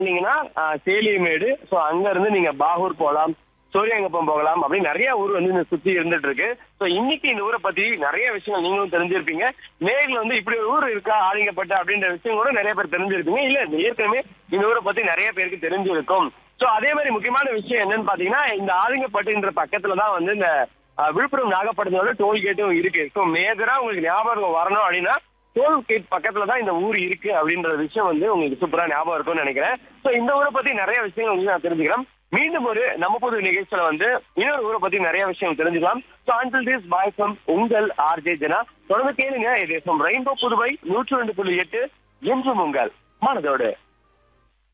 நீங்கன்னா Seliamedu so அங்க இருந்து நீங்க பாகூர் போகலாம் சூரியங்கப்பம் போகலாம் அப்படின்னு நிறைய ஊர் வந்து இந்த சுத்தி இருந்துட்டு இருக்கு ஸோ இன்னைக்கு இந்த ஊரை பத்தி நிறைய விஷயங்கள் நீங்களும் தெரிஞ்சிருப்பீங்க நேரில் வந்து இப்படி ஒரு ஊர் இருக்கா ஆதிங்கப்பட்டு அப்படின்ற விஷயம் கூட நிறைய பேர் தெரிஞ்சிருப்பீங்க இல்ல ஏற்கனவே இந்த ஊரை பத்தி நிறைய பேருக்கு தெரிஞ்சிருக்கும் ஸோ அதே மாதிரி முக்கியமான விஷயம் என்னன்னு பாத்தீங்கன்னா இந்த ஆதிங்கப்பட்டுன்ற பக்கத்துல தான் வந்து இந்த அஹ், விழுப்புரம் நாகப்பட்டினத்தோட டோல்கேட்டும் இருக்கு ஸோ மேஜரா உங்களுக்கு ஞாபகம் வரணும் அப்படின்னா டோல் கேட் பக்கத்துல தான் இந்த ஊர் இருக்கு அப்படின்ற விஷயம் வந்து உங்களுக்கு சூப்பரா ஞாபகம் இருக்கும்னு நினைக்கிறேன் சோ இந்த ஊரை பத்தி நிறைய விஷயங்கள் உங்களுக்கு நான் தெரிஞ்சுக்கிறேன் மீண்டும் ஒரு நம்ம புது நிகழ்ச்சியில வந்து இன்னொரு ஊரை பத்தி நிறைய விஷயம் தெரிஞ்சுக்கலாம் so until this bye from உங்கள் ஆர்ஜே ஜனா தொடர்ந்து கேளுங்க இது ரெயின்போ புதுவை நூற்று ரெண்டு புள்ளி எட்டு என்றும் உங்கள் மனதோடு